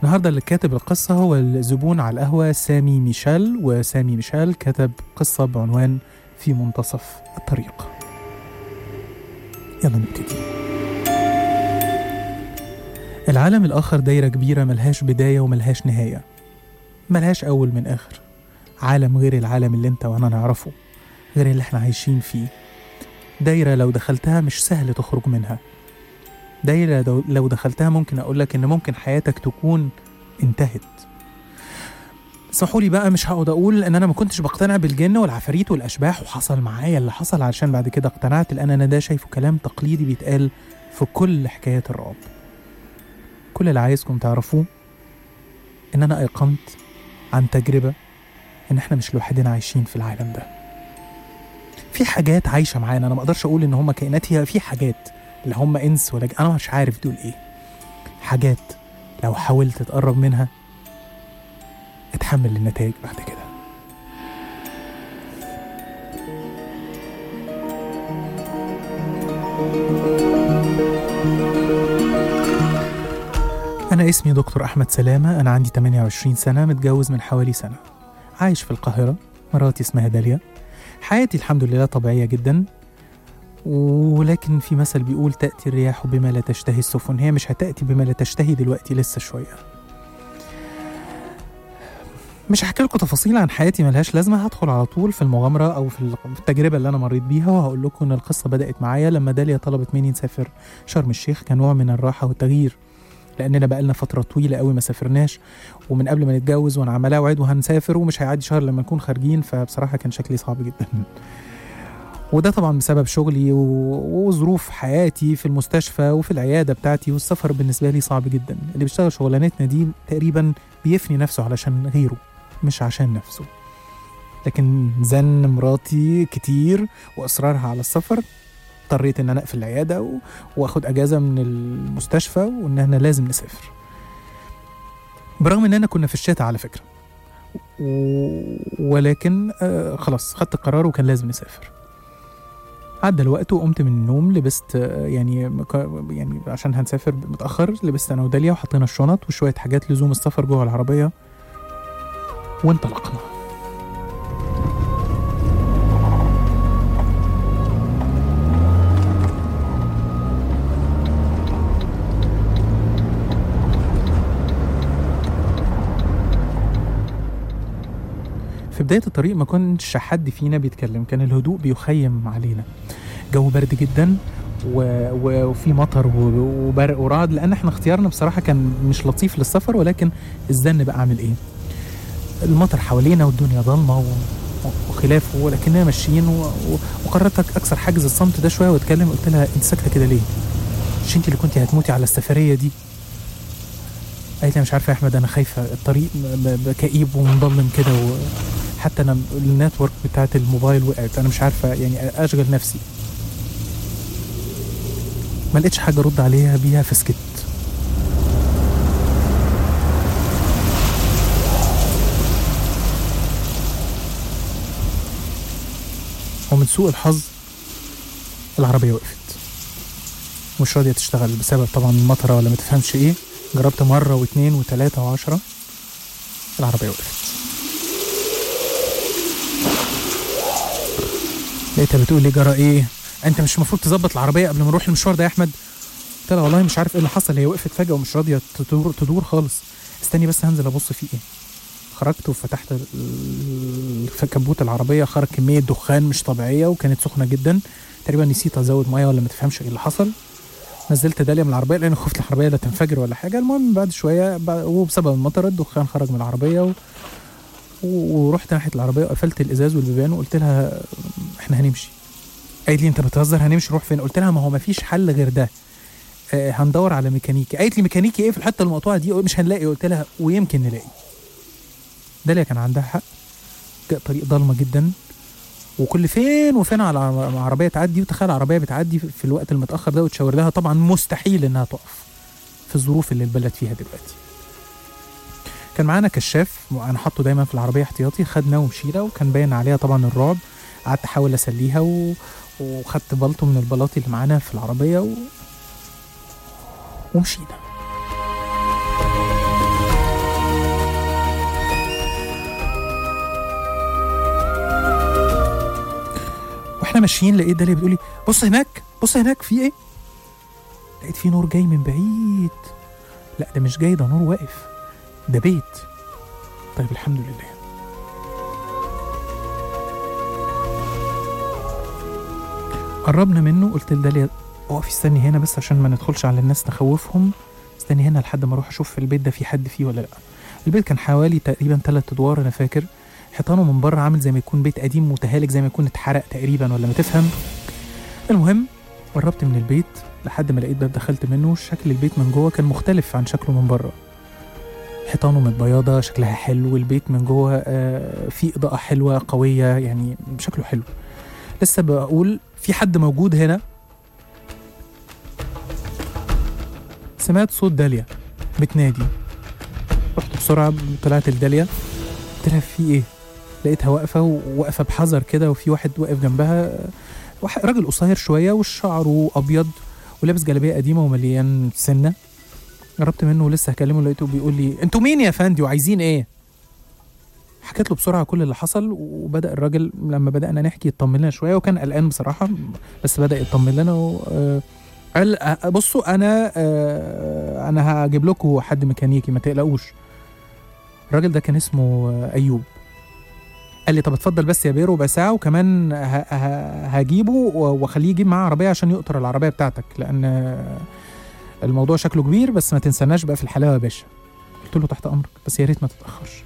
النهارده اللي كاتب القصة هو الزبون على القهوة سامي ميشيل وسامي ميشيل كتب قصة بعنوان في منتصف الطريق يلا نبتدي العالم الآخر دايرة كبيرة ملهاش بداية وملهاش نهاية ملهاش أول من آخر عالم غير العالم اللي انت وانا نعرفه غير اللي احنا عايشين فيه دايرة لو دخلتها مش سهل تخرج منها دايرة دو- لو دخلتها ممكن أقولك إن ممكن حياتك تكون انتهت اسمحوا لي بقى مش هقعد اقول ان انا ما كنتش بقتنع بالجن والعفاريت والاشباح وحصل معايا اللي حصل علشان بعد كده اقتنعت لان انا ده شايفه كلام تقليدي بيتقال في كل حكايات الرعب كل اللي عايزكم تعرفوه ان انا ايقنت عن تجربه ان احنا مش لوحدنا عايشين في العالم ده في حاجات عايشه معانا انا ما اقدرش اقول ان هم كائنات هي في حاجات اللي هم انس ولا ج- انا مش عارف دول ايه حاجات لو حاولت تقرب منها اتحمل النتائج بعد كده أنا اسمي دكتور أحمد سلامة أنا عندي 28 سنة متجوز من حوالي سنة عايش في القاهرة مراتي اسمها داليا حياتي الحمد لله طبيعية جدا ولكن في مثل بيقول تأتي الرياح بما لا تشتهي السفن هي مش هتأتي بما لا تشتهي دلوقتي لسه شوية مش هحكي لكم تفاصيل عن حياتي ملهاش لازمة هدخل على طول في المغامرة أو في التجربة اللي أنا مريت بيها وهقول لكم إن القصة بدأت معايا لما داليا طلبت مني نسافر شرم الشيخ كنوع من الراحة والتغيير لأننا بقالنا فترة طويلة قوي ما سافرناش ومن قبل ما نتجوز وأنا عمال أوعد وهنسافر ومش هيعدي شهر لما نكون خارجين فبصراحة كان شكلي صعب جدا وده طبعا بسبب شغلي و- وظروف حياتي في المستشفى وفي العيادة بتاعتي والسفر بالنسبة لي صعب جدا اللي بيشتغل شغلانتنا دي تقريبا بيفني نفسه علشان غيره مش عشان نفسه لكن زن مراتي كتير واصرارها على السفر اضطريت ان انا اقفل العياده و... واخد اجازه من المستشفى وان احنا لازم نسافر برغم اننا كنا في الشتاء على فكره و... ولكن آه خلاص خدت القرار وكان لازم نسافر عدى الوقت وقمت من النوم لبست آه، يعني مك- يعني عشان هنسافر متاخر لبست انا وداليا وحطينا الشنط وشويه حاجات لزوم السفر جوه العربيه وانطلقنا في بداية الطريق ما كنتش حد فينا بيتكلم كان الهدوء بيخيم علينا جو برد جدا و... و... وفي مطر و... وبرق ورعد لان احنا اختيارنا بصراحة كان مش لطيف للسفر ولكن الزن بقى عامل ايه المطر حوالينا والدنيا ضلمة و... وخلافه ولكننا ماشيين و... و... وقررت اكسر حاجز الصمت ده شوية واتكلم قلت لها انت ساكتة كده ليه؟ مش انت اللي كنتي هتموتي على السفرية دي قالت لي مش عارفة يا احمد انا خايفة الطريق ب... ب... كئيب ومظلم كده و... حتى انا النتورك بتاعت الموبايل وقعت انا مش عارفه يعني اشغل نفسي ما لقيتش حاجه ارد عليها بيها فسكت ومن سوء الحظ العربيه وقفت مش راضيه تشتغل بسبب طبعا المطره ولا ما تفهمش ايه جربت مره واثنين وثلاثه وعشرة العربيه وقفت لقيتها بتقول لي جرى ايه انت مش المفروض تظبط العربيه قبل ما نروح المشوار ده يا احمد قلت لها والله مش عارف ايه اللي حصل هي وقفت فجاه ومش راضيه تدور تدور خالص استني بس هنزل ابص في ايه خرجت وفتحت ال- في كبوت العربيه خرج كميه دخان مش طبيعيه وكانت سخنه جدا تقريبا نسيت ازود ميه ولا ما تفهمش ايه اللي حصل نزلت داليا من العربيه لان خفت العربيه لا تنفجر ولا حاجه المهم بعد شويه ب- وبسبب المطر الدخان خرج من العربيه و... و- ورحت ناحيه العربيه وقفلت الازاز والبيبان وقلت لها احنا هنمشي قالت لي انت بتهزر هنمشي نروح فين قلت لها ما هو ما فيش حل غير ده آه هندور على ميكانيكي قالت لي ميكانيكي ايه في الحته المقطوعه دي مش هنلاقي قلت لها ويمكن نلاقي داليا كان عندها حق جاء طريق ضلمه جدا وكل فين وفين على عر- عربيه تعدي وتخيل عربيه بتعدي في في الوقت المتاخر ده وتشاور لها طبعا مستحيل انها تقف في الظروف اللي البلد فيها دلوقتي كان معانا كشاف انا حاطه دايما في العربيه احتياطي خدنا ومشينا وكان باين عليها طبعا الرعب قعدت احاول اسليها و... وخدت بلطو من البلاطي اللي معانا في العربيه و... ومشينا ماشيين لقيت داليا بتقولي بص هناك بص هناك في ايه لقيت في نور جاي من بعيد لا ده مش جاي ده نور واقف ده بيت طيب الحمد لله قربنا منه قلت لداليا اقفي استني هنا بس عشان ما ندخلش على الناس نخوفهم استني هنا لحد ما اروح اشوف في البيت ده في حد فيه ولا لا البيت كان حوالي تقريبا ثلاث ادوار انا فاكر حيطانه من بره عامل زي ما يكون بيت قديم متهالك زي ما يكون اتحرق تقريبا ولا ما تفهم المهم قربت من البيت لحد ما لقيت باب دخلت منه شكل البيت من جوه كان مختلف عن شكله من بره حيطانه متبيضة شكلها حلو البيت من جوه آه، فيه إضاءة حلوة قوية يعني شكله حلو لسه بقول في حد موجود هنا سمعت صوت داليا بتنادي رحت بسرعة طلعت لداليا قلت لها في ايه لقيتها واقفة وواقفة بحذر كده وفي واحد واقف جنبها واحد راجل قصير شوية وشعره أبيض ولابس جلابية قديمة ومليان سنة قربت منه ولسه هكلمه لقيته بيقول لي انتوا مين يا فندي وعايزين ايه حكيت له بسرعه كل اللي حصل وبدا الراجل لما بدانا نحكي يطمن لنا شويه وكان قلقان بصراحه بس بدا يطمن لنا و... آه، قال آه، بصوا انا آه، انا هجيب لكم حد ميكانيكي ما تقلقوش الراجل ده كان اسمه آه، ايوب قال لي طب اتفضل بس يا بيه ربع ساعه وكمان ه- ه- هجيبه و- واخليه يجيب معاه عربيه عشان يقطر العربيه بتاعتك لان آه، الموضوع شكله كبير بس ما تنساناش بقى في الحلاوه يا باشا قلت له تحت امرك بس يا ريت ما تتاخرش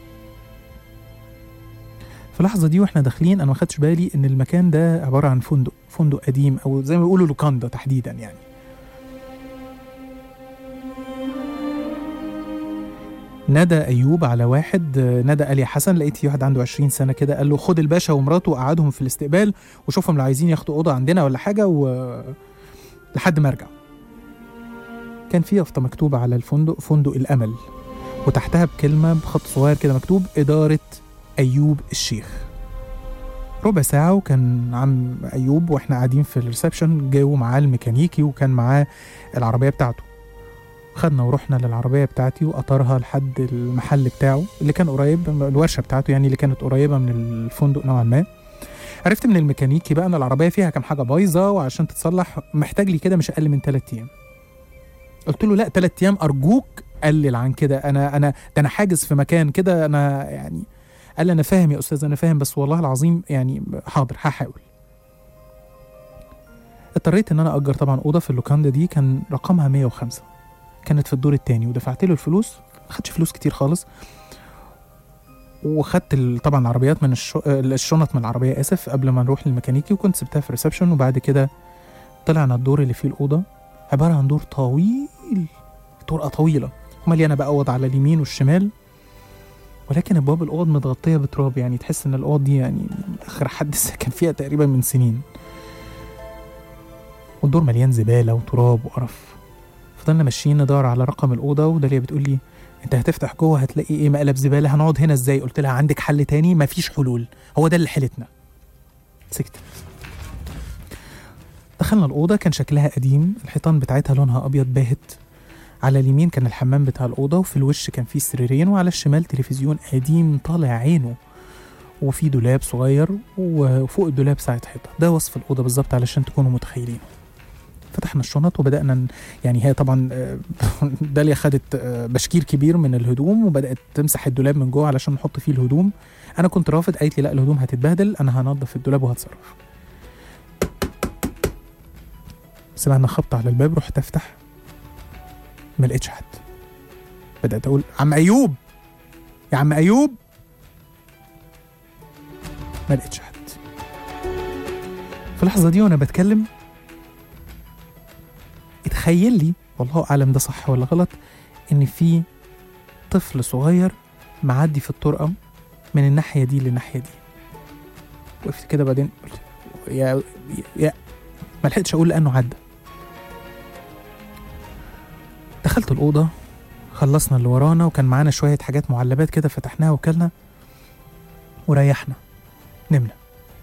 في اللحظه دي واحنا داخلين انا ما خدتش بالي ان المكان ده عباره عن فندق فندق قديم او زي ما بيقولوا لوكاندا تحديدا يعني ندى ايوب على واحد آه، ندى قال يا حسن لقيت في واحد عنده 20 سنه كده قال له خد الباشا ومراته وقعدهم في الاستقبال وشوفهم لو عايزين ياخدوا اوضه عندنا ولا حاجه و لحد ما ارجع كان في يافطه مكتوبه على الفندق فندق الامل وتحتها بكلمه بخط صغير كده مكتوب اداره ايوب الشيخ ربع ساعة وكان عم أيوب وإحنا قاعدين في الريسبشن جاوا معاه الميكانيكي وكان معاه العربية بتاعته خدنا ورحنا للعربية بتاعتي وقطرها لحد المحل بتاعه اللي كان قريب الورشة بتاعته يعني اللي كانت قريبة من الفندق نوعا ما عرفت من الميكانيكي بقى ان العربية فيها كام حاجة بايظة وعشان تتصلح محتاج لي كده مش أقل من 3 أيام قلت له لا 3 أيام أرجوك قلل عن كده أنا أنا ده أنا حاجز في مكان كده أنا يعني قال لي انا فاهم يا استاذ انا فاهم بس والله العظيم يعني حاضر هحاول اضطريت ان انا اجر طبعا اوضه في اللوكاندا دي كان رقمها 105 كانت في الدور التاني ودفعت له الفلوس ما خدش فلوس كتير خالص وخدت ال- طبعا العربيات من الش... الشنط من العربيه اسف قبل ما نروح للميكانيكي وكنت سبتها في الريسبشن وبعد كده طلعنا الدور اللي فيه الاوضه عباره عن دور طويل طرقه طويله ومليانه بقى اوض على اليمين والشمال ولكن ابواب الاوض متغطيه بتراب يعني تحس ان الاوض دي يعني اخر حد سكن فيها تقريبا من سنين والدور مليان زباله وتراب وقرف فضلنا ماشيين ندور على رقم الاوضه وداليا بتقول لي انت هتفتح جوه هتلاقي ايه مقلب زباله هنقعد هنا ازاي قلت لها عندك حل تاني مفيش حلول هو ده اللي حيلتنا سكت دخلنا الأوضة كان شكلها قديم الحيطان بتاعتها لونها أبيض باهت على اليمين كان الحمام بتاع الأوضة وفي الوش كان فيه سريرين وعلى الشمال تلفزيون قديم طالع عينه وفي دولاب صغير وفوق الدولاب ساعة حيطة ده وصف الأوضة بالظبط علشان تكونوا متخيلين فتحنا الشنط وبدأنا ن- يعني هي طبعا آه، داليا خدت آه، بشكير كبير من الهدوم وبدأت تمسح الدولاب من جوه علشان نحط فيه الهدوم أنا كنت رافض قالت لي لا الهدوم هتتبهدل أنا هنضف الدولاب وهتصرف سمعنا خبط على الباب رحت افتح ما لقيتش حد بدأت أقول عم أيوب يا عم أيوب ما لقيتش حد في اللحظة دي وأنا بتكلم اتخيل لي والله أعلم ده صح ولا غلط إن في طفل صغير معدي في الطرقة من الناحية دي للناحية دي وقفت كده بعدين قلت يا يا ما لحقتش أقول لأنه عدى دخلت الأوضة خلصنا اللي ورانا وكان معانا شوية حاجات معلبات كده فتحناها وكلنا وريحنا نمنا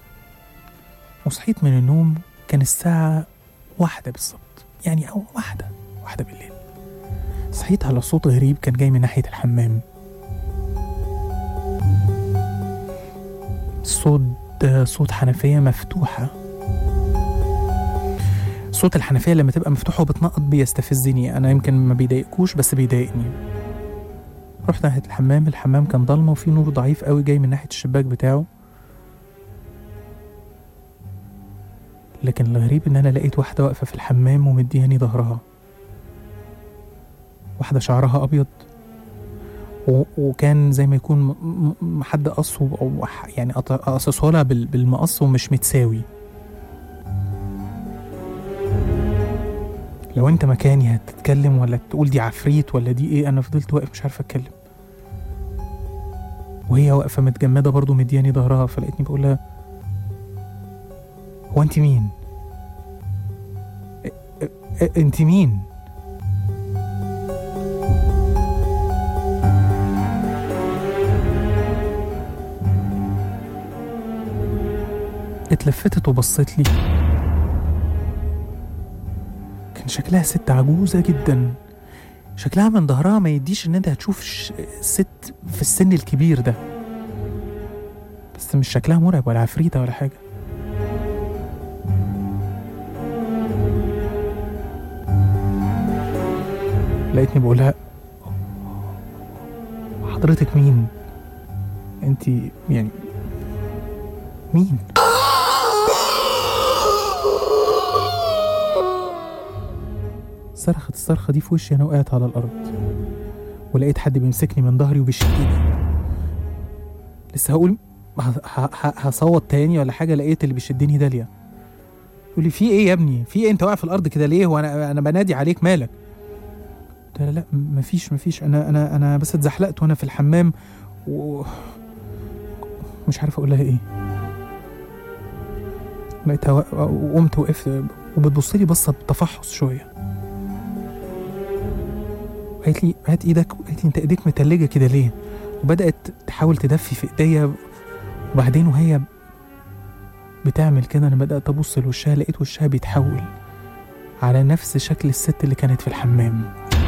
وصحيت من النوم كان الساعة واحدة بالظبط يعني أو واحدة واحدة بالليل صحيت على صوت غريب كان جاي من ناحية الحمام الصوت ده صوت حنفية مفتوحة صوت الحنفية لما تبقى مفتوحة وبتنقط بيستفزني أنا يمكن ما بيضايقكوش بس بيضايقني رحت ناحية الحمام الحمام كان ضلمة وفي نور ضعيف قوي جاي من ناحية الشباك بتاعه لكن الغريب إن أنا لقيت واحدة واقفة في الحمام ومدياني ظهرها واحدة شعرها أبيض و- وكان زي ما يكون م- م- حد قصه أو ح- يعني قط- قصصه لها بال- بالمقص ومش متساوي لو انت مكاني هتتكلم ولا تقول دي عفريت ولا دي ايه انا فضلت واقف مش عارف اتكلم وهي واقفه متجمده برضو مدياني ظهرها فلقيتني بقول لها هو انت مين ا- ا- ا- انت مين اتلفتت وبصت لي كان شكلها ست عجوزة جدا شكلها من ظهرها ما يديش ان انت هتشوف ش- ست في السن الكبير ده بس مش شكلها مرعب ولا عفريتة ولا حاجة لقيتني بقولها حضرتك مين انت يعني مين صرخت الصرخة دي في وشي أنا وقعت على الأرض ولقيت حد بيمسكني من ظهري وبيشدني لسه هقول ه- ه- ه- هصوت تاني ولا حاجة لقيت اللي بيشدني داليا تقول لي في إيه يا ابني؟ في إيه أنت واقع في الأرض كده ليه؟ وأنا أنا بنادي عليك مالك؟ قلت لها لا م- مفيش مفيش أنا أنا أنا بس اتزحلقت وأنا في الحمام و مش عارف أقول لها إيه لقيتها وا- وقمت وقفت وبتبص لي بصة بتفحص شوية قالت لي هات ايدك قالت لي انت ايديك متلجه كده ليه وبدات تحاول تدفي في ايديا وبعدين وهي بتعمل كده انا بدات ابص لوشها لقيت وشها بيتحول على نفس شكل الست اللي كانت في الحمام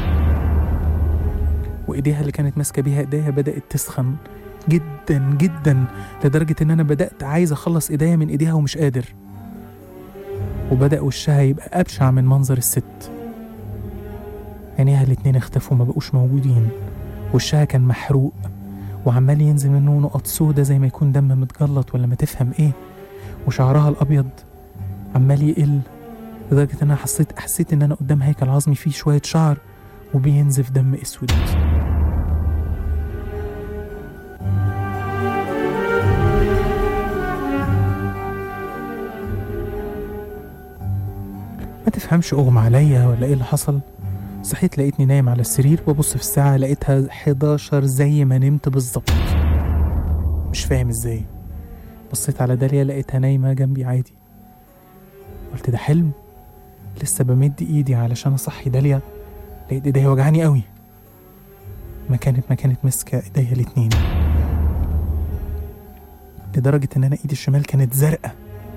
وايديها اللي كانت ماسكه بيها ايديها بدات تسخن جدا جدا لدرجه ان انا بدات عايز اخلص ايديا من ايديها ومش قادر وبدا وشها يبقى ابشع من منظر الست عينيها الاتنين اختفوا ما بقوش موجودين وشها كان محروق وعمال ينزل منه نقط سودة زي ما يكون دم متجلط ولا ما تفهم ايه وشعرها الابيض عمال يقل لدرجة ان انا حسيت حسيت ان انا قدام هيكل عظمي فيه شوية شعر وبينزف دم اسود ما تفهمش اغمى عليا ولا ايه اللي حصل صحيت لقيتني نايم على السرير ببص في الساعة لقيتها 11 زي ما نمت بالظبط مش فاهم ازاي بصيت على داليا لقيتها نايمة جنبي عادي قلت ده حلم لسه بمد ايدي علشان اصحي داليا لقيت ايديا وجعاني قوي ما كانت ما كانت ماسكة ايديا الاتنين لدرجة ان انا ايدي الشمال كانت زرقاء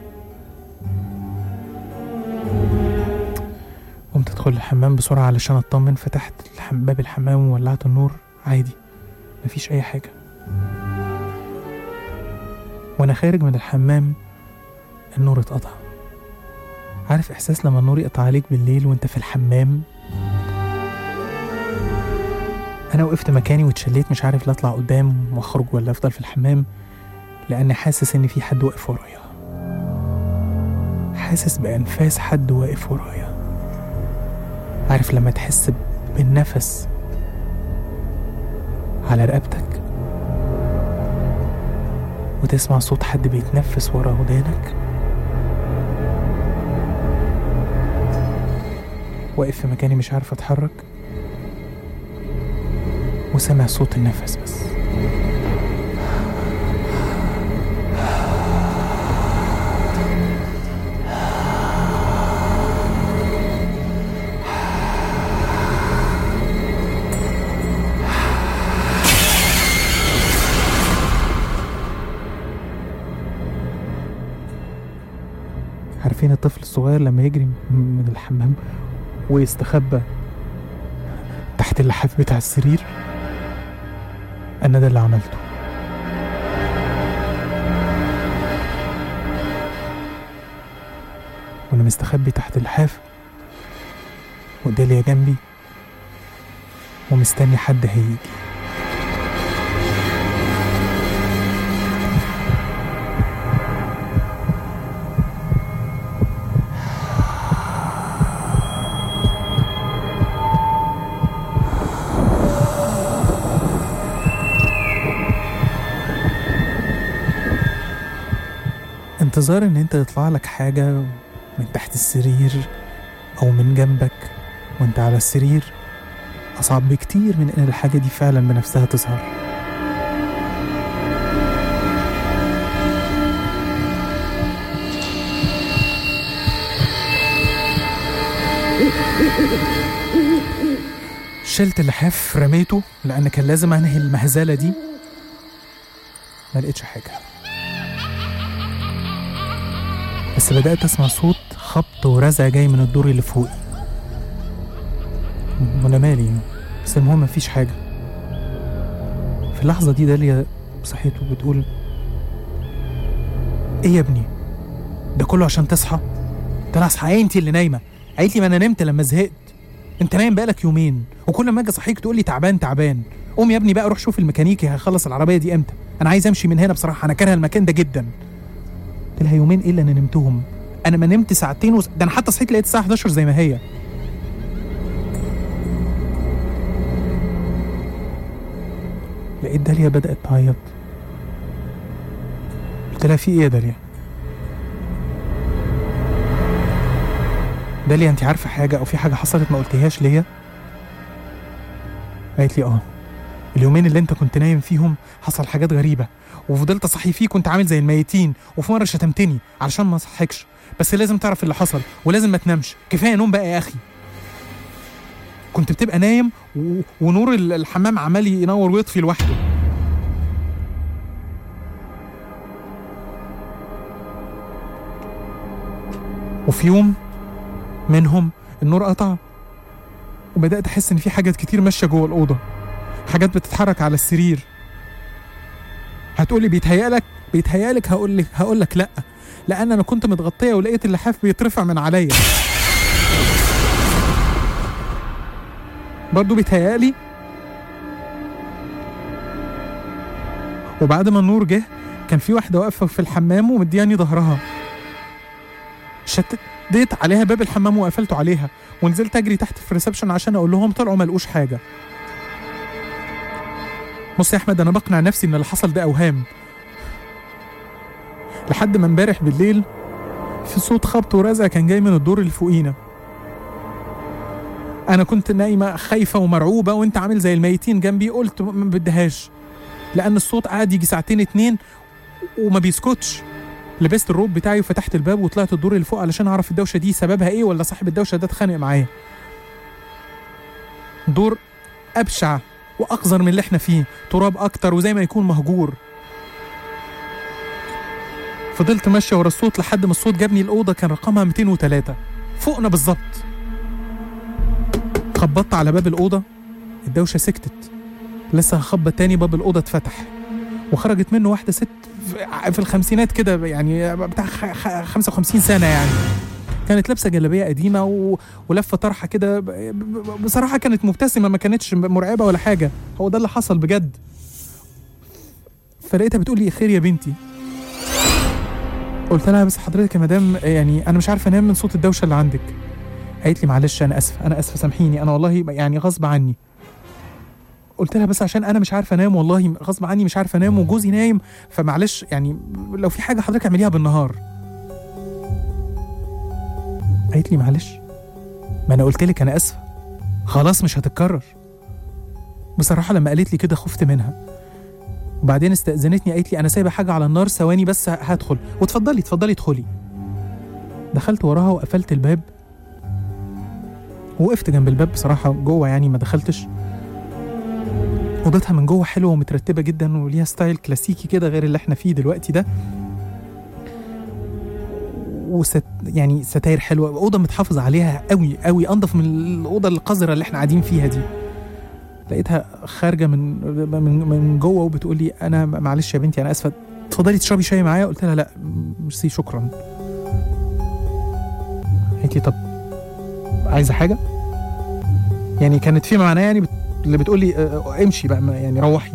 قمت ادخل الحمام بسرعة علشان اطمن فتحت الحم... باب الحمام وولعت النور عادي مفيش اي حاجة وانا خارج من الحمام النور اتقطع عارف احساس لما النور يقطع عليك بالليل وانت في الحمام انا وقفت مكاني واتشليت مش عارف لا اطلع قدام واخرج ولا افضل في الحمام لاني حاسس ان في حد واقف ورايا حاسس بانفاس حد واقف ورايا عارف لما تحس بالنفس على رقبتك وتسمع صوت حد بيتنفس ورا ودانك واقف في مكاني مش عارف اتحرك وسامع صوت النفس بس عارفين الطفل الصغير لما يجري من الحمام ويستخبى تحت اللحاف بتاع السرير انا ده اللي عملته وانا مستخبي تحت اللحاف وداليا جنبي ومستني حد هيجي انتظار ان انت يطلع لك حاجة من تحت السرير او من جنبك وانت على السرير اصعب بكتير من ان الحاجة دي فعلا بنفسها تظهر شلت اللحاف رميته لان كان لازم انهي المهزله دي ما لقيتش حاجه بس بدات اسمع صوت خبط ورزع جاي من الدور اللي فوقي وانا مالي بس المهم مفيش حاجه في اللحظه دي داليا صحيت وبتقول ايه يا ابني ده كله عشان تصحى ده انا اصحى انت اللي نايمه قالت لي ما انا نمت لما زهقت انت نايم بقالك يومين وكل ما اجي اصحيك تقول لي تعبان تعبان قوم يا ابني بقى روح شوف الميكانيكي هيخلص العربيه دي امتى انا عايز امشي من هنا بصراحه انا كاره المكان ده جدا قلت لها يومين ايه اللي انا نمتهم انا ما نمت ساعتين وس... ده انا حتى صحيت لقيت الساعه 11 زي ما هي لقيت داليا بدات تعيط قلت لها في ايه يا داليا داليا انت عارفه حاجه او في حاجه حصلت ما قلتيهاش ليا قالت لي اه اليومين اللي انت كنت نايم فيهم حصل حاجات غريبه وفضلت اصحي فيه كنت عامل زي الميتين وفي مره شتمتني علشان ما اصحكش بس لازم تعرف اللي حصل ولازم ما تنامش كفايه نوم بقى يا اخي كنت بتبقى نايم و... ونور ال- الحمام عمال ينور ويطفي لوحده وفي يوم منهم النور قطع وبدأت أحس إن في حاجات كتير ماشية جوه الأوضة حاجات بتتحرك على السرير هتقولي بيتهيألك بيتهيألك هقول لك هقول لك لأ لأن أنا كنت متغطية ولقيت اللحاف بيترفع من عليا برضه بيتهيألي وبعد ما النور جه كان في واحدة واقفة في الحمام ومدياني ظهرها شديت عليها باب الحمام وقفلته عليها ونزلت اجري تحت في الريسبشن عشان اقول لهم طلعوا ما لقوش حاجه بص يا احمد انا بقنع نفسي ان اللي حصل ده اوهام لحد ما امبارح بالليل في صوت خبط ورزع كان جاي من الدور اللي فوقينا انا كنت نايمه خايفه ومرعوبه وانت عامل زي الميتين جنبي قلت ما بديهاش لان الصوت قعد يجي ساعتين اتنين وما بيسكتش لبست الروب بتاعي وفتحت الباب وطلعت الدور اللي فوق علشان اعرف الدوشه دي سببها ايه ولا صاحب الدوشه ده اتخانق معايا دور ابشع واقذر من اللي احنا فيه تراب اكتر وزي ما يكون مهجور فضلت ماشيه ورا الصوت لحد ما الصوت جابني الاوضه كان رقمها 203 فوقنا بالظبط خبطت على باب الاوضه الدوشه سكتت لسه هخبط تاني باب الاوضه اتفتح وخرجت منه واحده ست في- في الخمسينات كده يعني بتاع خ- خ- 55 سنه يعني كانت لابسه جلابيه قديمه و... ولفه طرحه كده ب... ب... بصراحه كانت مبتسمه ما كانتش مرعبه ولا حاجه هو ده اللي حصل بجد فلقيتها بتقول لي خير يا بنتي قلت لها بس حضرتك يا مدام يعني انا مش عارفه انام من صوت الدوشه اللي عندك قالت لي معلش انا اسفه انا اسفه سامحيني انا والله يعني غصب عني قلت لها بس عشان انا مش عارفه انام والله غصب عني مش عارفه انام وجوزي نايم فمعلش يعني لو في حاجه حضرتك اعمليها بالنهار قالت لي معلش ما انا قلت لك انا اسفه خلاص مش هتتكرر بصراحه لما قالت لي كده خفت منها وبعدين استأذنتني قالت لي انا سايبه حاجه على النار ثواني بس هدخل واتفضلي اتفضلي ادخلي دخلت وراها وقفلت الباب وقفت جنب الباب بصراحه جوه يعني ما دخلتش اوضتها من جوه حلوه ومترتبه جدا وليها ستايل كلاسيكي كده غير اللي احنا فيه دلوقتي ده وست يعني ستاير حلوه اوضه متحافظ عليها قوي قوي انضف من الاوضه القذره اللي احنا قاعدين فيها دي لقيتها خارجه من من من جوه وبتقول لي انا معلش يا بنتي انا اسفه تفضلي تشربي شاي معايا قلت لها لا ميرسي شكرا قالت لي طب عايزه حاجه يعني كانت في معناه يعني بت... اللي بتقول لي آه، آه، امشي بقى ما- يعني روحي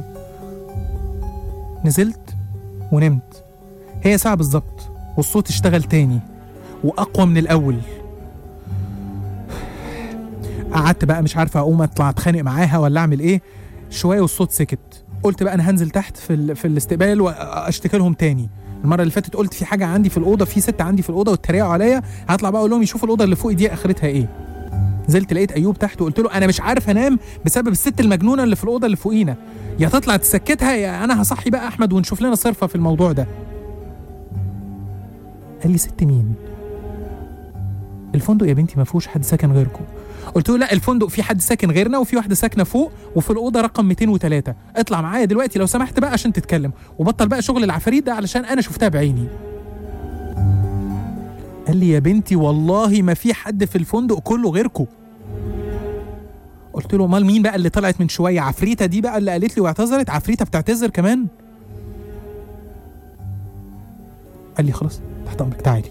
نزلت ونمت هي ساعه بالظبط والصوت اشتغل تاني واقوى من الاول قعدت بقى مش عارفه اقوم اطلع اتخانق معاها ولا اعمل ايه شويه والصوت سكت قلت بقى انا هنزل تحت في ال... في الاستقبال واشتكي لهم تاني المره اللي فاتت قلت في حاجه عندي في الاوضه في ست عندي في الاوضه واتريقوا عليا هطلع بقى اقول لهم يشوفوا الاوضه اللي فوقي دي اخرتها ايه نزلت لقيت ايوب تحت وقلت له انا مش عارف انام بسبب الست المجنونه اللي في الاوضه اللي فوقينا يا تطلع تسكتها يا انا هصحي بقى احمد ونشوف لنا صرفه في الموضوع ده قال لي ست مين الفندق يا بنتي ما فيهوش حد ساكن غيركم قلت له لا الفندق في حد ساكن غيرنا وفي واحده ساكنه فوق وفي الاوضه رقم 203 اطلع معايا دلوقتي لو سمحت بقى عشان تتكلم وبطل بقى شغل العفاريت ده علشان انا شفتها بعيني قال لي يا بنتي والله ما في حد في الفندق كله غيركم قلت له امال مين بقى اللي طلعت من شويه عفريته دي بقى اللي قالت لي واعتذرت عفريته بتعتذر كمان قال لي خلاص تحت امرك تعالي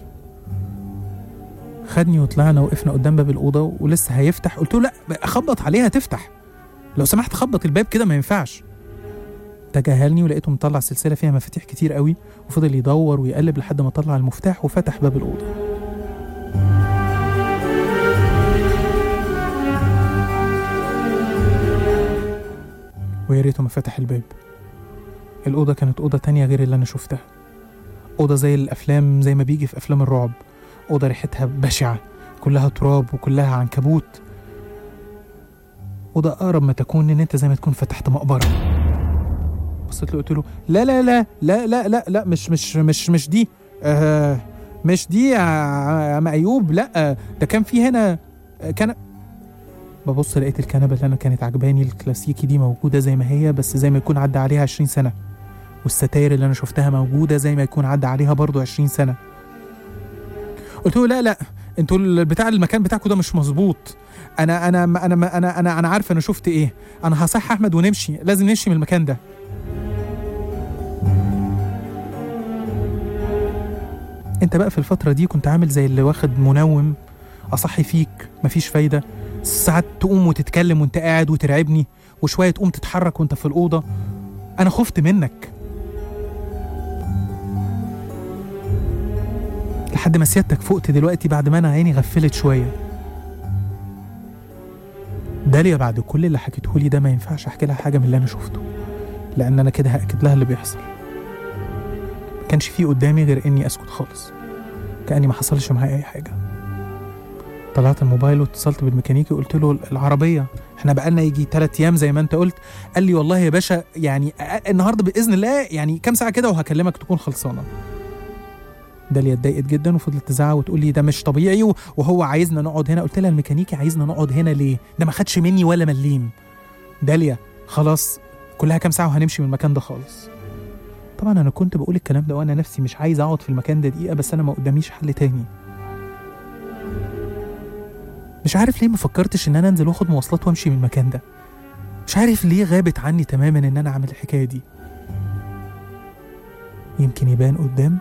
خدني وطلعنا وقفنا قدام باب الاوضه ولسه هيفتح قلت له لا اخبط عليها تفتح لو سمحت خبط الباب كده ما ينفعش تجاهلني ولقيته مطلع سلسله فيها مفاتيح كتير قوي وفضل يدور ويقلب لحد ما طلع المفتاح وفتح باب الاوضه ويا ريته ما فتح الباب الأوضة كانت أوضة تانية غير اللي أنا شفتها أوضة زي الأفلام زي ما بيجي في أفلام الرعب أوضة ريحتها بشعة كلها تراب وكلها عنكبوت أوضة أقرب ما تكون إن أنت زي ما تكون فتحت مقبرة بصيت له قلت له لا لا لا لا لا لا لا مش مش مش مش دي آه مش دي يا عم أيوب لا ده كان في هنا كان ببص لقيت الكنبة اللي أنا كانت عجباني الكلاسيكي دي موجودة زي ما هي بس زي ما يكون عدى عليها 20 سنة والستاير اللي أنا شفتها موجودة زي ما يكون عدى عليها برضو 20 سنة قلت له لا لا انتوا البتاع المكان بتاعكم ده مش مظبوط انا انا انا انا انا انا عارف انا شفت ايه انا هصح احمد ونمشي لازم نمشي من المكان ده انت بقى في الفترة دي كنت عامل زي اللي واخد منوم اصحي فيك مفيش فايدة ساعات تقوم وتتكلم وانت قاعد وترعبني وشوية تقوم تتحرك وانت في الأوضة أنا خفت منك لحد ما سيادتك فقت دلوقتي بعد ما أنا عيني غفلت شوية داليا بعد كل اللي حكيته لي ده ما ينفعش أحكي لها حاجة من اللي أنا شفته لأن أنا كده هأكد لها اللي بيحصل ما كانش فيه قدامي غير إني أسكت خالص كأني ما حصلش معايا أي حاجة طلعت الموبايل واتصلت بالميكانيكي وقلت له العربيه احنا بقالنا يجي ثلاث ايام زي ما انت قلت قال لي والله يا باشا يعني أ- النهارده باذن الله يعني كام ساعه كده وهكلمك تكون خلصانه داليا اتضايقت جدا وفضلت تزعق وتقول لي ده مش طبيعي و- وهو عايزنا نقعد هنا قلت لها الميكانيكي عايزنا نقعد هنا ليه ده ما خدش مني ولا مليم داليا خلاص كلها كام ساعه وهنمشي من المكان ده خالص طبعا انا كنت بقول الكلام ده وانا نفسي مش عايز اقعد في المكان ده دقيقه بس انا ما قداميش حل تاني مش عارف ليه ما فكرتش ان انا انزل واخد مواصلات وامشي من المكان ده مش عارف ليه غابت عني تماما ان انا اعمل الحكايه دي يمكن يبان قدام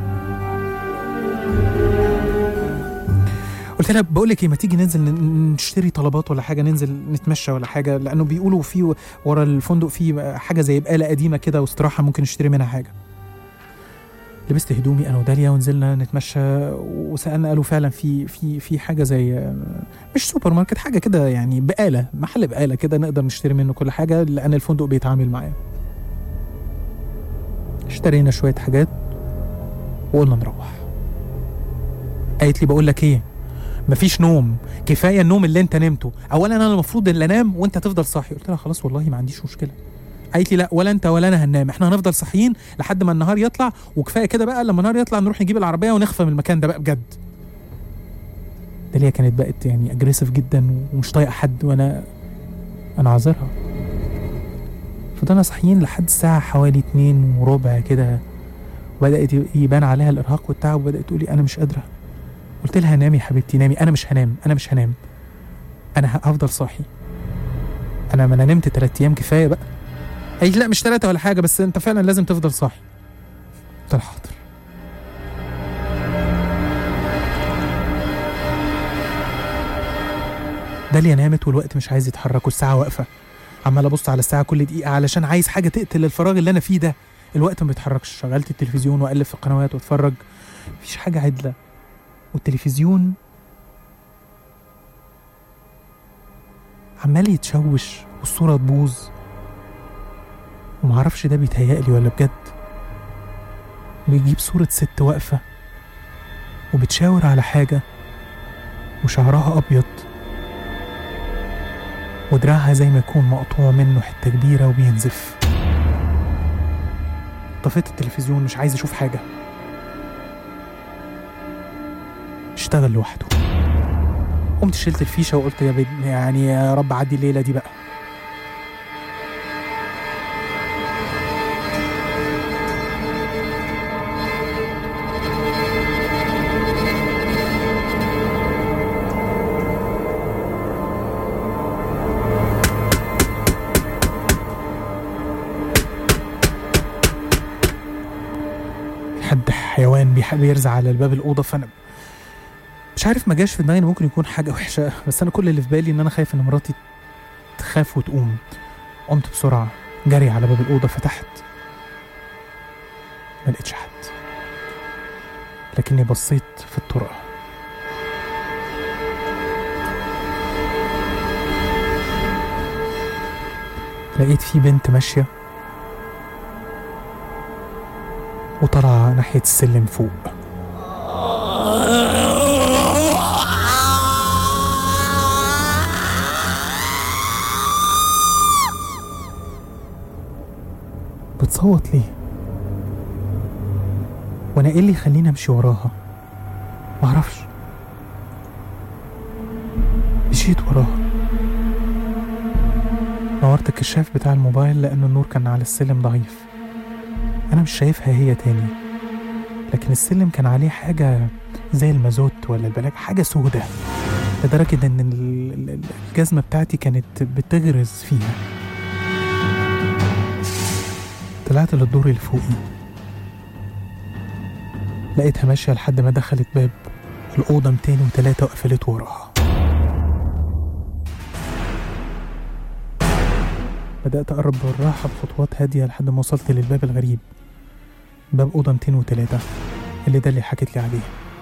قلت لها بقول لك ايه ما تيجي ننزل ن- نشتري طلبات ولا حاجه ننزل نتمشى ولا حاجه لانه بيقولوا في ورا الفندق في حاجه زي بقاله قديمه كده واستراحه ممكن نشتري منها حاجه لبست هدومي انا وداليا ونزلنا نتمشى وسالنا قالوا فعلا في في في حاجه زي مش سوبر ماركت حاجه كده يعني بقاله محل بقاله كده نقدر نشتري منه كل حاجه لان الفندق بيتعامل معاه اشترينا شويه حاجات وقلنا نروح قالت لي بقول لك ايه مفيش نوم كفايه النوم اللي انت نمته اولا انا المفروض ان انام وانت تفضل صاحي قلت لها خلاص والله ما عنديش مشكله قالت لي لا ولا انت ولا انا هننام احنا هنفضل صاحيين لحد ما النهار يطلع وكفايه كده بقى لما النهار يطلع نروح نجيب العربيه ونخفى من المكان ده بقى بجد داليا كانت بقت يعني اجريسيف جدا ومش طايقه حد وانا انا عذرها فضلنا صاحيين لحد الساعه حوالي اتنين وربع كده وبدات يبان عليها الارهاق والتعب وبدات تقولي انا مش قادره قلت لها نامي يا حبيبتي نامي انا مش هنام انا مش هنام انا هفضل صاحي انا ما انا نمت تلات ايام كفايه بقى قالت لا مش ثلاثة ولا حاجة بس أنت فعلا لازم تفضل صاحي قلت لها حاضر داليا نامت والوقت مش عايز يتحرك والساعة واقفة عمال ابص على الساعة كل دقيقة علشان عايز حاجة تقتل الفراغ اللي انا فيه ده الوقت ما بيتحركش شغلت التلفزيون واقلب في القنوات واتفرج مفيش حاجة عدلة والتلفزيون عمال يتشوش والصورة تبوظ ومعرفش ده بيتهيألي ولا بجد بيجيب صورة ست واقفة وبتشاور على حاجة وشعرها أبيض ودراعها زي ما يكون مقطوع منه حتة كبيرة وبينزف طفيت التلفزيون مش عايز أشوف حاجة اشتغل لوحده قمت شلت الفيشة وقلت يا بد يعني يا رب عدي الليلة دي بقى حد حيوان بيح- بيرزع على الباب الأوضة فأنا مش عارف ما جاش في دماغي إن ممكن يكون حاجة وحشة بس أنا كل اللي في بالي إن أنا خايف إن مراتي تخاف وتقوم قمت بسرعة جري على باب الأوضة فتحت ما لقيتش حد لكني بصيت في الطرقة لقيت في بنت ماشية وطالعة ناحية السلم فوق بتصوت ليه وانا ايه اللي يخليني امشي وراها معرفش مشيت وراها نورت الكشاف بتاع الموبايل لان النور كان على السلم ضعيف انا مش شايفها هي تاني لكن السلم كان عليه حاجة زي المازوت ولا البلاك حاجة سودة لدرجة ان ال- ال- الجزمة بتاعتي كانت بتغرز فيها طلعت للدور اللي فوقي لقيتها ماشية لحد ما دخلت باب الأوضة 203 وقفلت وراها بدأت أقرب بالراحة بخطوات هادية لحد ما وصلت للباب الغريب باب أوضة 203 اللي ده اللي حكت لي عليه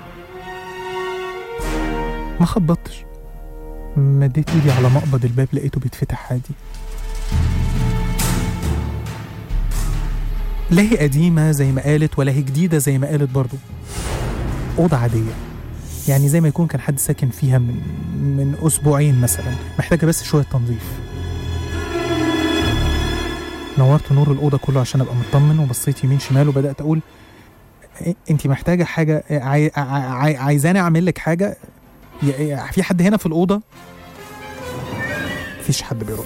ما خبطتش مديت ايدي على مقبض الباب لقيته بيتفتح عادي لا هي قديمة زي ما قالت ولا هي جديدة زي ما قالت برضو أوضة عادية يعني زي ما يكون كان حد ساكن فيها من من أسبوعين مثلا محتاجة بس شوية تنظيف نورت نور الأوضة كله عشان أبقى مطمن وبصيت يمين شمال وبدأت أقول أنت محتاجة حاجة عاي... عاي... عايزاني أعمل لك حاجة ي- ي- في حد هنا في الأوضة مفيش حد بيرد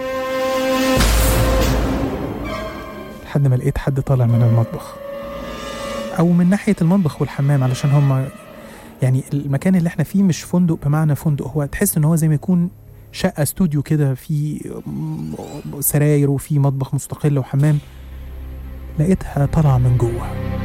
لحد ما لقيت حد طالع من المطبخ او من ناحيه المطبخ والحمام علشان هم يعني المكان اللي احنا فيه مش فندق بمعنى فندق هو تحس ان هو زي ما يكون شقه استوديو كده في سراير وفي مطبخ مستقل وحمام لقيتها طالعه من جوه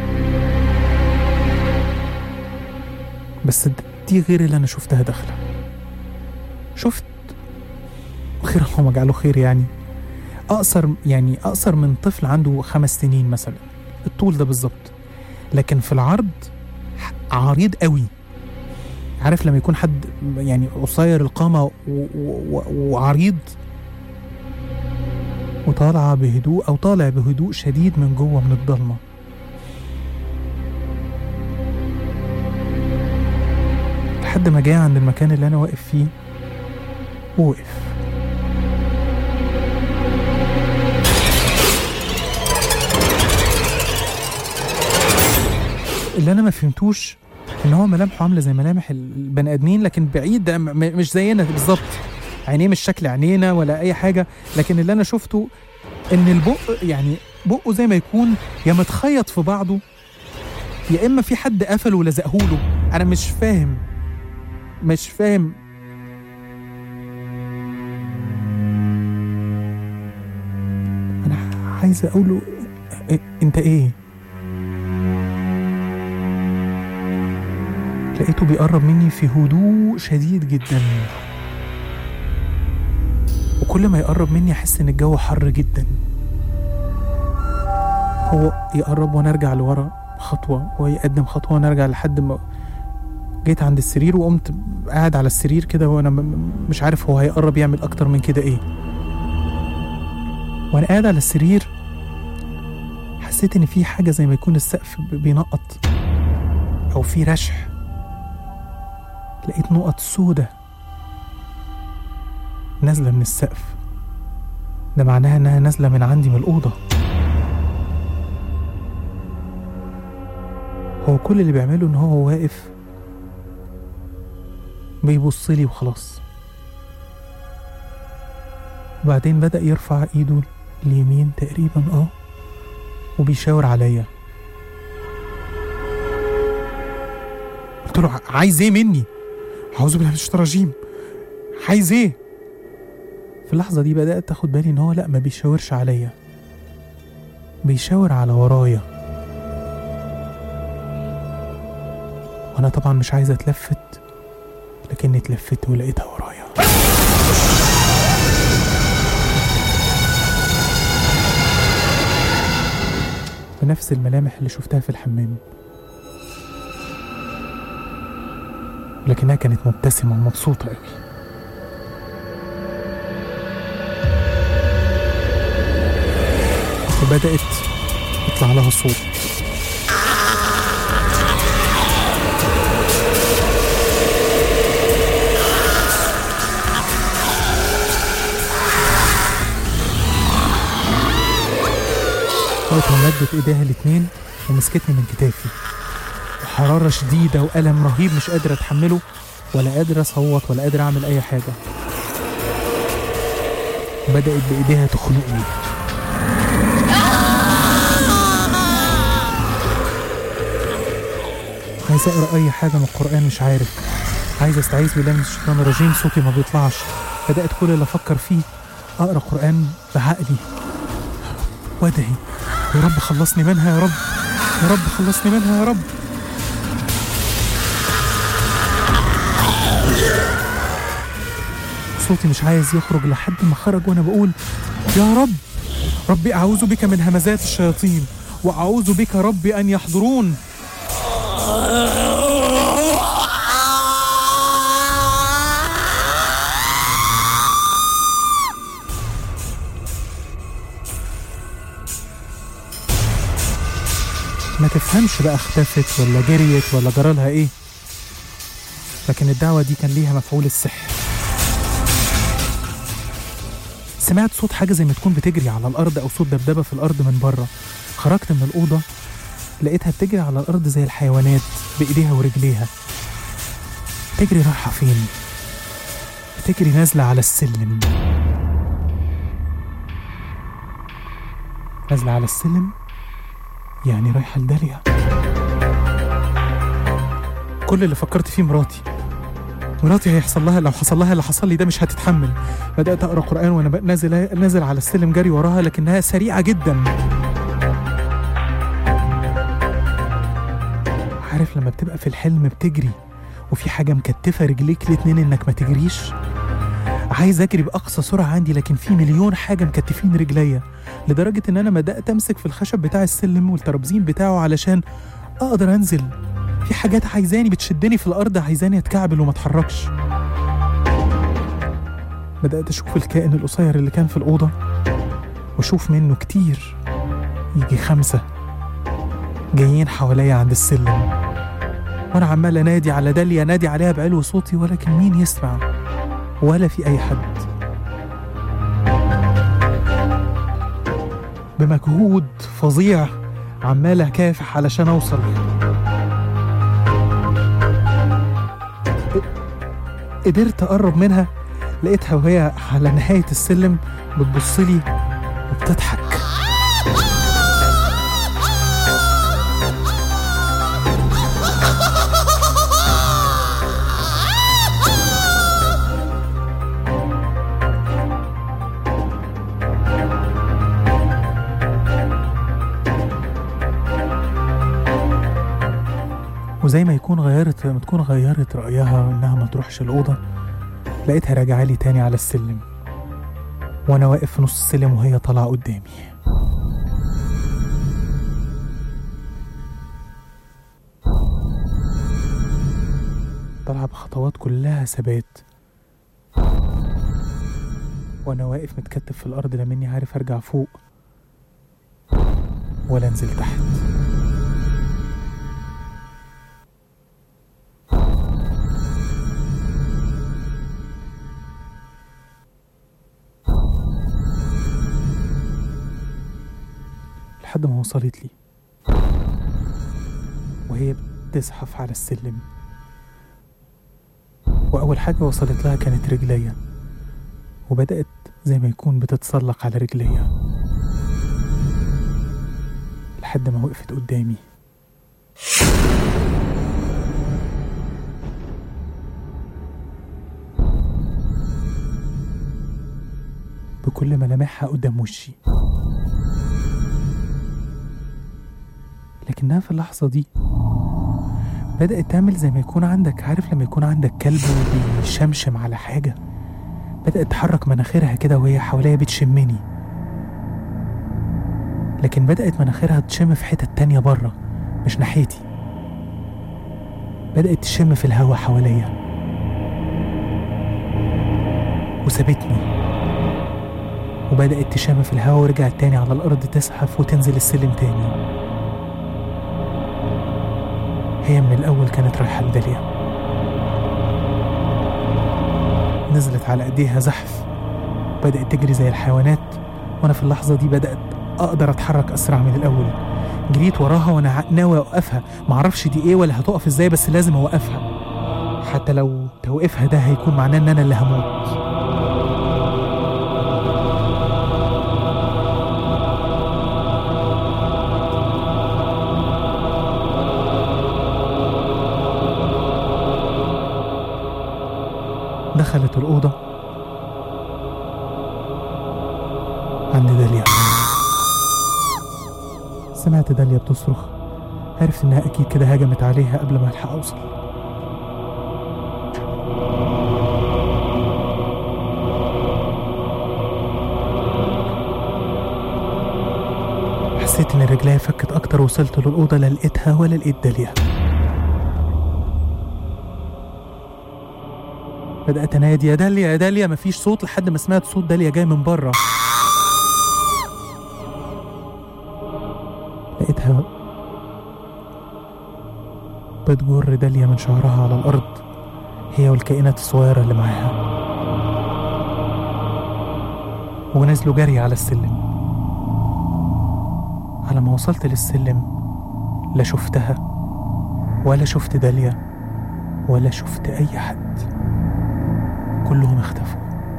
بس دي غير اللي انا شفتها داخله شفت خير اللهم اجعله خير يعني اقصر يعني اقصر من طفل عنده خمس سنين مثلا الطول ده بالظبط لكن في العرض عريض قوي عارف لما يكون حد يعني قصير القامه و- و- و- وعريض وطالعه بهدوء او طالع بهدوء شديد من جوه من الضلمه لحد ما جه عند المكان اللي انا واقف فيه ووقف اللي انا ما فهمتوش ان هو ملامحه عامله زي ملامح البني ادمين لكن بعيد م- م- مش زينا بالظبط عينيه مش شكل عينينا ولا اي حاجه لكن اللي انا شفته ان البق يعني بقه زي ما يكون يا متخيط في بعضه يا اما في حد قفله ولزقه له انا مش فاهم مش فاهم انا عايز اقول له إ- انت ايه لقيته بيقرب مني في هدوء شديد جدا وكل ما يقرب مني احس ان الجو حر جدا هو يقرب وانا ارجع لورا خطوه وهو يقدم خطوه وانا ارجع لحد ما جيت عند السرير وقمت قاعد على السرير كده وانا م- م- مش عارف هو هيقرب يعمل اكتر من كده ايه وانا قاعد على السرير حسيت ان في حاجه زي ما يكون السقف ب- بينقط او في رشح لقيت نقط سودة نازله من السقف ده معناها انها نازله من عندي من الاوضه هو كل اللي بيعمله ان هو واقف بيبص لي وخلاص وبعدين بدأ يرفع ايده اليمين تقريبا اه وبيشاور عليا قلت له "ع- عايز ايه مني اعوذ بالله من الشيطان الرجيم عايز ايه في اللحظه دي بدات اخد بالي ان هو لا ما بيشاورش عليا بيشاور على ورايا وانا طبعا مش عايز اتلفت لكني اتلفت ولقيتها ورايا بنفس الملامح اللي شفتها في الحمام لكنها كانت مبتسمة ومبسوطة قوي وبدأت يطلع لها صوت وقتها مدت ايديها الاتنين ومسكتني من كتافي حرارة شديدة وألم رهيب مش قادر أتحمله ولا قادر أصوت ولا قادر أعمل أي حاجة بدأت بإيديها تخنقني عايز أقرأ أي حاجة من القرآن مش عارف عايز أستعيذ بالله من الشيطان الرجيم صوتي ما بيطلعش بدأت كل اللي أفكر فيه أقرأ قرآن بعقلي وأدعي يا رب خلصني منها يا رب يا رب خلصني منها يا رب صوتي مش عايز يخرج لحد ما خرج وانا بقول يا رب ربي اعوذ بك من همزات الشياطين واعوذ بك ربي ان يحضرون ما تفهمش بقى اختفت ولا جريت ولا جرالها ايه لكن الدعوة دي كان ليها مفعول السحر سمعت صوت حاجة زي ما تكون بتجري على الأرض أو صوت دبدبة في الأرض من بره خرجت من الأوضة لقيتها بتجري على الأرض زي الحيوانات بإيديها ورجليها تجري رايحة فين بتجري نازلة على السلم نازلة على السلم يعني رايحة لداليا كل اللي فكرت فيه مراتي مراتي هيحصل لها لو حصل لها اللي حصل لي ده مش هتتحمل بدأت أقرأ قرآن وأنا بق- نازل نازل على السلم جري وراها لكنها سريعة جدا عارف لما بتبقى في الحلم بتجري وفي حاجة مكتفة رجليك الاتنين إنك ما تجريش عايز أجري بأقصى سرعة عندي لكن في مليون حاجة مكتفين رجليا لدرجة إن أنا بدأت أمسك في الخشب بتاع السلم والترابزين بتاعه علشان أقدر أنزل في حاجات عايزاني بتشدني في الأرض عايزاني أتكعبل وما أتحركش بدأت أشوف الكائن القصير اللي كان في الأوضة وأشوف منه كتير يجي خمسة جايين حواليا عند السلم وأنا عمال أنادي على داليا أنادي عليها بعلو صوتي ولكن مين يسمع ولا في أي حد بمجهود فظيع عمال أكافح علشان أوصل قدرت أقرب منها لقيتها وهي على نهاية السلم بتبصلي وبتضحك وزي ما يكون غيرت ما تكون غيرت رأيها إنها ما تروحش الأوضة لقيتها راجعة لي تاني على السلم وانا واقف في نص السلم وهي طالعه قدامي طالعه بخطوات كلها ثبات وانا واقف متكتف في الارض لا مني عارف ارجع فوق ولا انزل تحت لحد ما وصلت لي وهي بتزحف على السلم وأول حاجة وصلت لها كانت رجليا وبدأت زي ما يكون بتتسلق على رجليا لحد ما وقفت قدامي بكل ملامحها قدام وشي لكنها في اللحظة دي بدأت تعمل زي ما يكون عندك عارف لما يكون عندك كلب وبيشمشم على حاجة بدأت تحرك مناخيرها كده وهي حواليا بتشمني لكن بدأت مناخيرها تشم في حتة تانية بره مش ناحيتي بدأت تشم في الهوا حواليا وسابتني وبدأت تشم في الهوا ورجعت تاني على الأرض تزحف وتنزل السلم تاني هي من الأول كانت رايحة لداليا نزلت على ايديها زحف بدأت تجري زي الحيوانات وأنا في اللحظة دي بدأت أقدر أتحرك أسرع من الأول جريت وراها وأنا ع- ناوي أوقفها معرفش دي إيه ولا هتقف إزاي بس لازم أوقفها حتى لو توقيفها ده هيكون معناه إن أنا اللي هموت دخلت الأوضة عند داليا سمعت داليا بتصرخ عرفت إنها أكيد كده هجمت عليها قبل ما ألحق أوصل حسيت إن رجليا فكت أكتر وصلت للأوضة لا لقيتها ولا لقيت داليا بدأت أنادي يا داليا يا داليا مفيش صوت لحد ما سمعت صوت داليا جاي من بره لقيتها بتجر داليا من شعرها على الأرض هي والكائنات الصغيرة اللي معاها ونزلوا جري على السلم على ما وصلت للسلم لا شفتها ولا شفت داليا ولا شفت أي حد كلهم اختفوا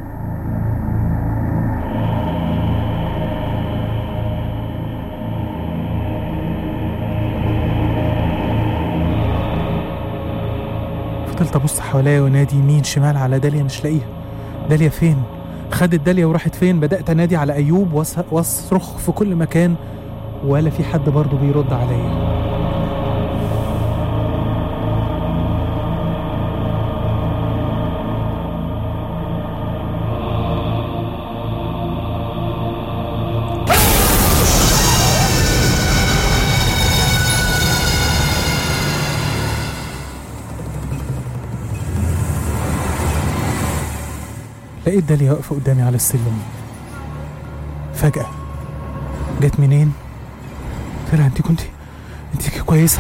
فضلت ابص حواليا وانادي يمين شمال على داليا مش لاقيها داليا فين خدت داليا وراحت فين بدات انادي على ايوب وأص- واصرخ في كل مكان ولا في حد برضه بيرد عليا لقيت داليا واقفة قدامي على السلم فجأة جت منين؟ قلت لها انت كنت انت كويسة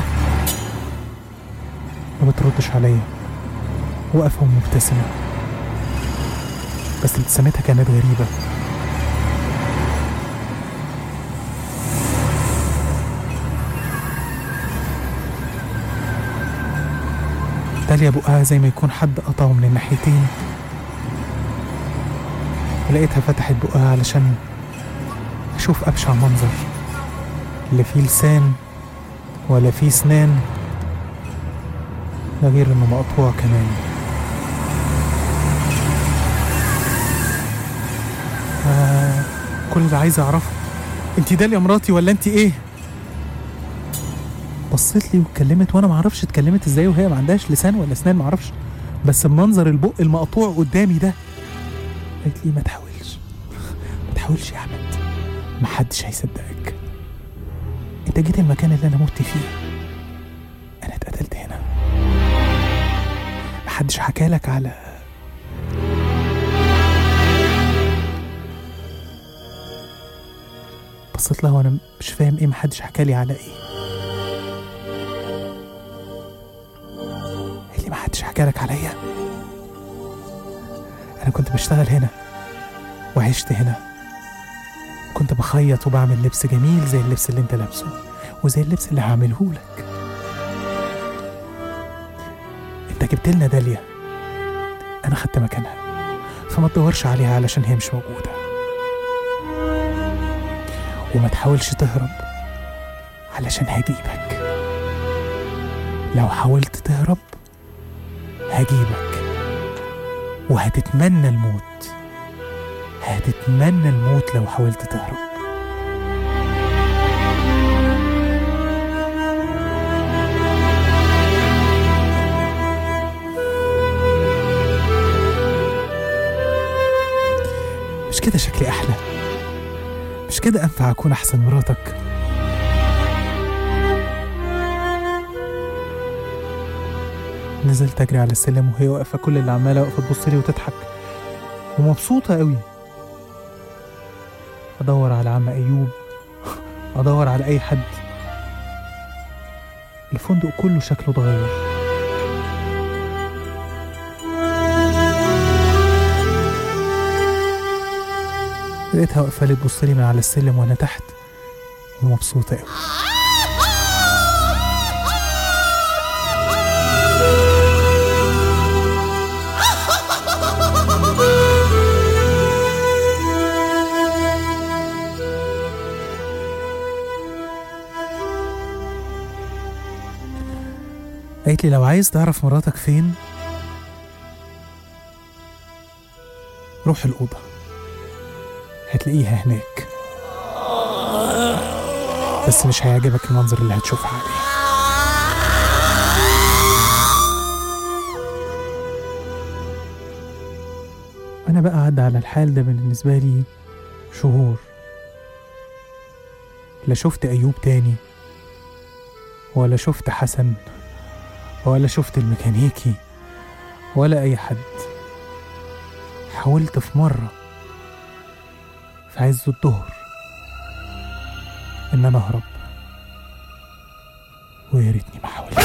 ما بتردش عليا واقفة ومبتسمة بس ابتسامتها كانت غريبة داليا بقها زي ما يكون حد قطعه من الناحيتين ولقيتها فتحت بقها علشان أشوف أبشع منظر لا فيه لسان ولا فيه سنان ده غير إنه مقطوع كمان آه كل اللي عايز أعرفه أنت داليا مراتي ولا أنت إيه؟ بصيت لي واتكلمت وأنا معرفش اتكلمت إزاي وهي ما عندهاش لسان ولا سنان معرفش بس بمنظر البق المقطوع قدامي ده قالت لي ما تحاولش تحاولش يا احمد محدش هيصدقك انت جيت المكان اللي انا مت فيه انا اتقتلت هنا محدش حكالك على بصيت لها وانا مش فاهم ايه محدش حكالي على ايه اللي محدش حكالك عليا انا كنت بشتغل هنا وعشت هنا كنت بخيط وبعمل لبس جميل زي اللبس اللي انت لابسه وزي اللبس اللي هعمله لك انت جبت لنا داليا انا خدت مكانها فما تدورش عليها علشان هي مش موجوده وما تحاولش تهرب علشان هجيبك لو حاولت تهرب هجيبك وهتتمنى الموت هتتمنى الموت لو حاولت تهرب مش كده شكلي أحلى مش كده أنفع أكون أحسن مراتك نزلت أجري على السلم وهي واقفة كل اللي عمالة واقفة تبص لي وتضحك ومبسوطة قوي أدور على عم أيوب أدور على أي حد الفندق كله شكله اتغير لقيتها واقفة لي تبص لي من على السلم وأنا تحت ومبسوطة قوي قالت لي لو عايز تعرف مراتك فين روح الأوضة هتلاقيها هناك بس مش هيعجبك المنظر اللي هتشوفها عليه أنا بقى عدى على الحال ده بالنسبة لي شهور لا شفت أيوب تاني ولا شفت حسن ولا شفت الميكانيكي ولا أي حد حاولت في مرة في عز الظهر إن أنا أهرب ويا ريتني ما حاولت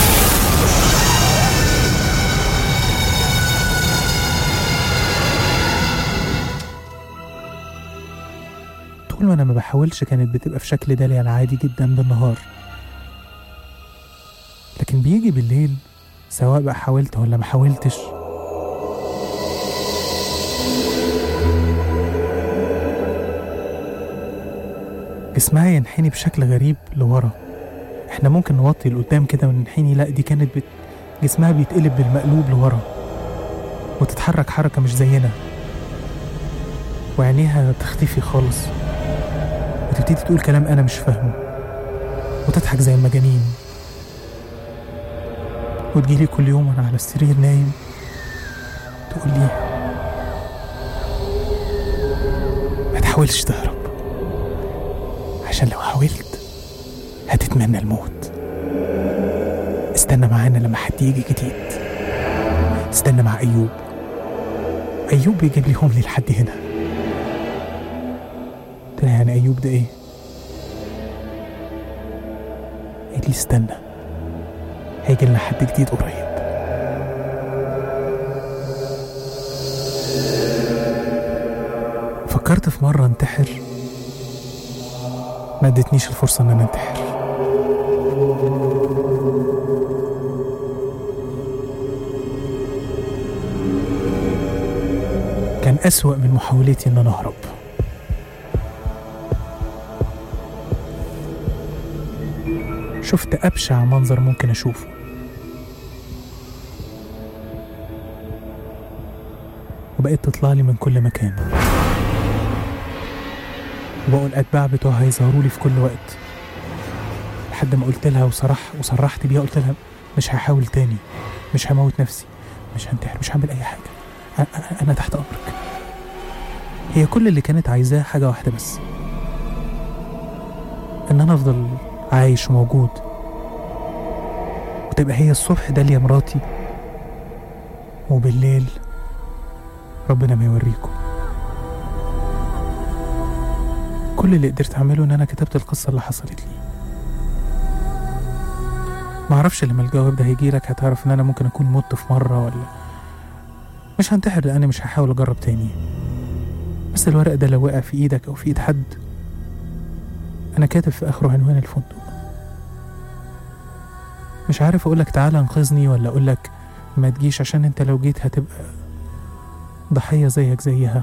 طول ما أنا ما بحاولش كانت بتبقى في شكل داليا العادي جدا بالنهار لكن بيجي بالليل سواء بقى حاولت ولا ما حاولتش جسمها ينحني بشكل غريب لورا احنا ممكن نوطي لقدام كده وننحني لا دي كانت بت... جسمها بيتقلب بالمقلوب لورا وتتحرك حركة مش زينا وعينيها تختفي خالص وتبتدي تقول كلام أنا مش فاهمه وتضحك زي المجانين وتجيلي كل يوم وانا على السرير نايم تقول لي ما تحاولش تهرب عشان لو حاولت هتتمنى الموت استنى معانا لما حد يجي جديد استنى مع ايوب ايوب بيجيب لي هم لي لحد هنا قلت لها يعني ايوب ده ايه قالت لي استنى هيجي لنا حد جديد قريب فكرت في مرة انتحر ما ادتنيش الفرصة ان انا انتحر كان أسوأ من محاولتي ان انا اهرب شفت أبشع منظر ممكن أشوفه وبقيت تطلع لي من كل مكان وبقوا الأتباع بتوعها يظهروا لي في كل وقت لحد ما قلت لها وصرح وصرحت بيها قلت لها مش هحاول تاني مش هموت نفسي مش هنتحر مش هعمل أي حاجة أ- أ- أنا تحت أمرك هي كل اللي كانت عايزاه حاجة واحدة بس إن أنا أفضل عايش وموجود وتبقى هي الصبح داليا مراتي وبالليل ربنا ما يوريكم كل اللي قدرت أعمله إن أنا كتبت القصة اللي حصلت لي معرفش لما الجواب ده هيجيلك هتعرف إن أنا ممكن أكون مت في مرة ولا مش هنتحر لأني مش هحاول أجرب تاني بس الورق ده لو وقع في إيدك أو في إيد حد أنا كاتب في آخره عنوان الفندق مش عارف أقولك تعالى انقذني ولا أقولك ما تجيش عشان أنت لو جيت هتبقى ضحية زيك زيها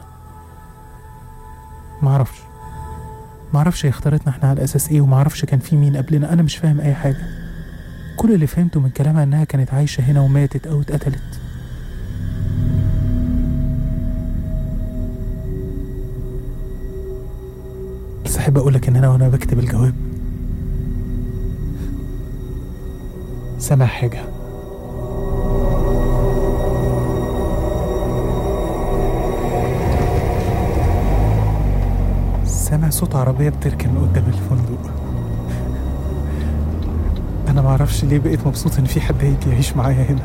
معرفش معرفش هي اختارتنا احنا على أساس إيه ومعرفش كان في مين قبلنا أنا مش فاهم أي حاجة كل اللي فهمته من كلامها إنها كانت عايشة هنا وماتت أو اتقتلت بس أحب أقولك إن أنا وأنا بكتب الجواب سامع حاجة سامع صوت عربية بتركن قدام الفندق أنا معرفش ليه بقيت مبسوط إن في حد هيجي يعيش معايا هنا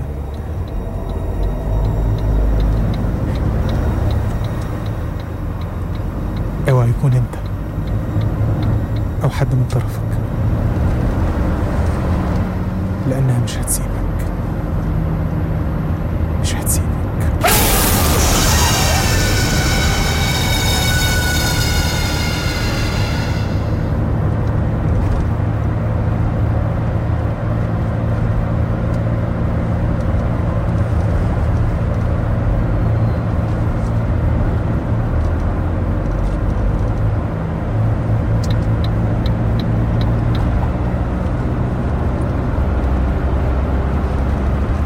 اوعى يكون انت او حد من طرفك لانها مش هتسيبك